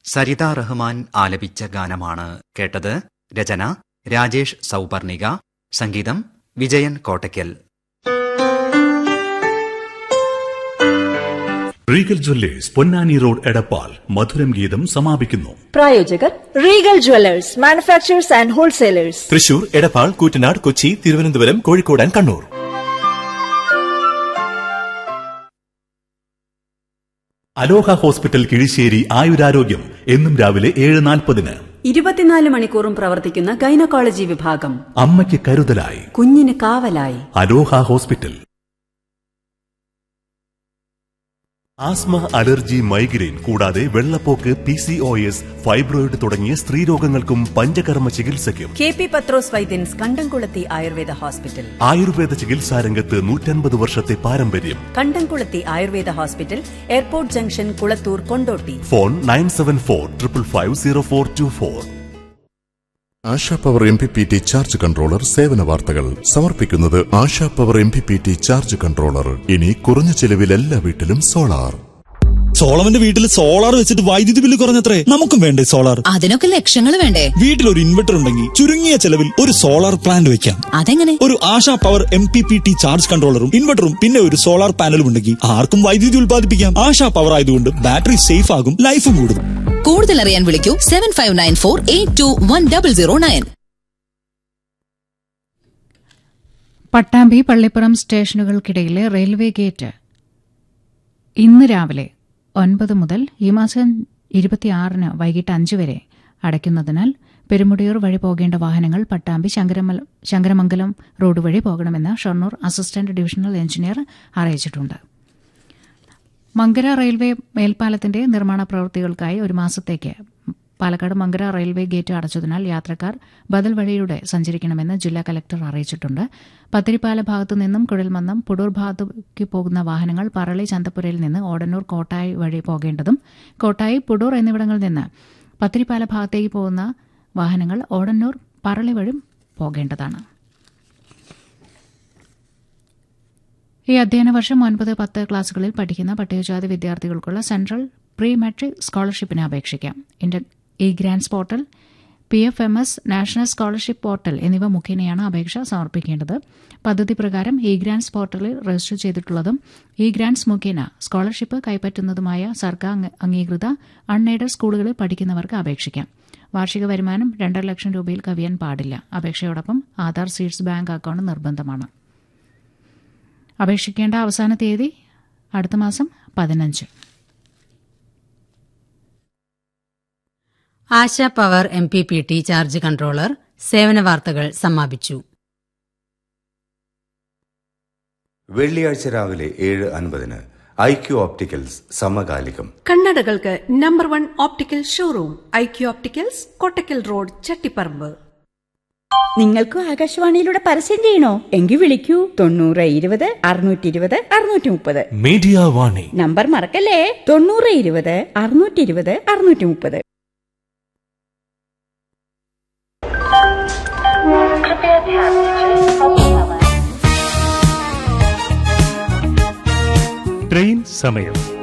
സരിത റഹ്മാൻ ആലപിച്ച ഗാനമാണ് കേട്ടത് രചന രാജേഷ് സൗപർണിക സംഗീതം Vijayan Kottakkal Regal Jewellers Ponnani road Edappal മധുരം ഗീതം സമാപിക്കുന്നു പ്രായോജകർ Regal Jewellers manufacturers and wholesalers Thrissur Edappal Koottanad Kochi Thiruvananthapuram Kozhikode and Kannur Aloha hospital Kizhisseri ആയുരാരോഗ്യം എന്നും രാവിലെ ഏഴ് നാൽപ്പതിന് ഇരുപത്തിനാല് മണിക്കൂറും പ്രവർത്തിക്കുന്ന ഗൈനക്കോളജി വിഭാഗം അമ്മയ്ക്ക് കരുതലായി കുഞ്ഞിന് കാവലായി Aloha hospital asthma allergy migraine കൂടാതെ വെള്ളപ്പോക്ക് P C O S fibroid തുടങ്ങിയ സ്ത്രീരോഗങ്ങൾക്കും പഞ്ചകർമ്മ ചികിത്സയ്ക്കും കെ പി പത്രോസ് വൈദ്യൻസ് കണ്ടംകുളത്തി ആയുർവേദ ഹോസ്പിറ്റൽ ആയുർവേദ ചികിത്സാ രംഗത്ത് നൂറ്റൻപത് വർഷത്തെ പാരമ്പര്യം Kandamkulathi Ayurveda hospital airport junction Kulathur Kondotty phone nine seven four triple five zero four two four Asha power M P P T charge controller സേവന വാർത്തകൾ സമർപ്പിക്കുന്നത് Asha power M P P T charge controller ഇനി കുറഞ്ഞ ചെലവിൽ എല്ലാ വീട്ടിലും സോളാർ സോളവന്റെ വീട്ടിൽ സോളാർ വെച്ചിട്ട് വൈദ്യുതി ബില്ല് കുറഞ്ഞത്രേ നമുക്കും വേണ്ടേ സോളാർ അതിനൊക്കെ ലക്ഷങ്ങൾ വേണ്ടേ വീട്ടിൽ ഒരു ഇൻവെർട്ടർ ഉണ്ടെങ്കിൽ ചുരുങ്ങിയ ചെലവിൽ ഒരു സോളാർ പ്ലാന്റ് വെക്കാം അതെങ്ങനെ ഒരു Asha power M P P T charge കൺട്രോളറും ഇൻവെർട്ടറും പിന്നെ ഒരു സോളാർ പാനലും ഉണ്ടെങ്കിൽ ആർക്കും വൈദ്യുതി ഉൽപ്പാദിപ്പിക്കാം ആശാ പവർ ആയതുകൊണ്ട് ബാറ്ററി സേഫ് ആകും ലൈഫും കൂടും കൂടുതൽ അറിയാൻ വിളിക്കൂ seven five nine four eight two one double zero nine Pattambi Pallippuram സ്റ്റേഷനുകൾക്കിടയിലെ റെയിൽവേ ഗേറ്റ് ഇന്ന് രാവിലെ ഒൻപത് മുതൽ ഈ മാസം ഇരുപത്തിയാറിന് വൈകിട്ട് അഞ്ച് വരെ അടയ്ക്കുന്നതിനാൽ പെരുമുടിയൂർ വഴി പോകേണ്ട വാഹനങ്ങൾ പട്ടാമ്പി ശങ്കരമല ശങ്കരമംഗലം റോഡ് വഴി പോകണമെന്ന് ഷൊർണൂർ അസിസ്റ്റന്റ് ഡിവിഷണൽ എഞ്ചിനീയർ അറിയിച്ചിട്ടുണ്ട് മങ്കര റെയിൽവേ മേൽപ്പാലത്തിന്റെ നിർമ്മാണ പ്രവൃത്തികൾക്കായി ഒരു മാസത്തേക്ക് പാലക്കാട് മങ്കര റെയിൽവേ ഗേറ്റ് അടച്ചതിനാൽ യാത്രക്കാർ ബദൽ വഴിയിലൂടെ സഞ്ചരിക്കണമെന്ന് ജില്ലാ കലക്ടർ അറിയിച്ചിട്ടുണ്ട് പത്തിരിപ്പാല ഭാഗത്തു നിന്നും കുഴൽമന്നം പുടൂർ ഭാഗത്തേക്ക് പോകുന്ന വാഹനങ്ങൾ പറളി ചന്തപ്പുരയിൽ നിന്ന് ഓടന്നൂർ കോട്ടായി വഴി പോകേണ്ടതും കോട്ടായി പുടൂർ എന്നിവിടങ്ങളിൽ നിന്ന് പത്തിരിപ്പാല ഭാഗത്തേക്ക് പോകുന്ന വാഹനങ്ങൾ ഓടന്നൂർ പറളി വഴി പോകേണ്ടതാണ് ഈ അധ്യയന വർഷം ഒൻപത് പത്ത് ക്ലാസുകളിൽ പഠിക്കുന്ന പട്ടികജാതി വിദ്യാർത്ഥികൾക്കുള്ള സെൻട്രൽ പ്രീ മെട്രിക് സ്കോളർഷിപ്പിന് അപേക്ഷിക്കാം inter e grants portal P F M S national scholarship portal എന്നിവ മുഖേനയാണ് അപേക്ഷ സമർപ്പിക്കേണ്ടത് പദ്ധതി പ്രകാരം ഇ ഗ്രാൻസ് പോർട്ടലിൽ രജിസ്റ്റർ ചെയ്തിട്ടുള്ളതും ഇ ഗ്രാൻസ് മുഖേന സ്കോളർഷിപ്പ് കൈപ്പറ്റുന്നതുമായ സർക്കാർ അംഗീകൃത അൺഎയ്ഡഡ് സ്കൂളുകളിൽ പഠിക്കുന്നവർക്ക് അപേക്ഷിക്കാം വാർഷിക വരുമാനം രണ്ടര ലക്ഷം രൂപയിൽ കവിയാൻ പാടില്ല അപേക്ഷയോടൊപ്പം ആധാർ സീഡ്സ് ബാങ്ക് അക്കൌണ്ട് നിർബന്ധമാണ് അപേക്ഷിക്കേണ്ട അവസാന തീയതി അടുത്ത മാസം പതിനഞ്ച് Asha power M P P T charge controller സേവന വാർത്തകൾ സമാപിച്ചു വെള്ളിയാഴ്ച രാവിലെ ഏഴ് അൻപതിന് ഐ ക്യു ഓപ്റ്റിക്കൽസ് സമകാലികം കണ്ണടകൾക്ക് number one optical showroom I Q opticals Kottakkal road Chattiparamba നിങ്ങൾക്കും ആകാശവാണിയിലൂടെ പരസ്യം ചെയ്യണോ എങ്കിൽ വിളിക്കൂ തൊണ്ണൂറ് ഇരുപത് അറുന്നൂറ്റി ഇരുപത് അറുന്നൂറ്റി മുപ്പത് മീഡിയ വാണി നമ്പർ മറക്കല്ലേ തൊണ്ണൂറ് ഇരുപത് അറുന്നൂറ്റി ഇരുപത് അറുന്നൂറ്റി മുപ്പത് ട്രെയിൻ സമയം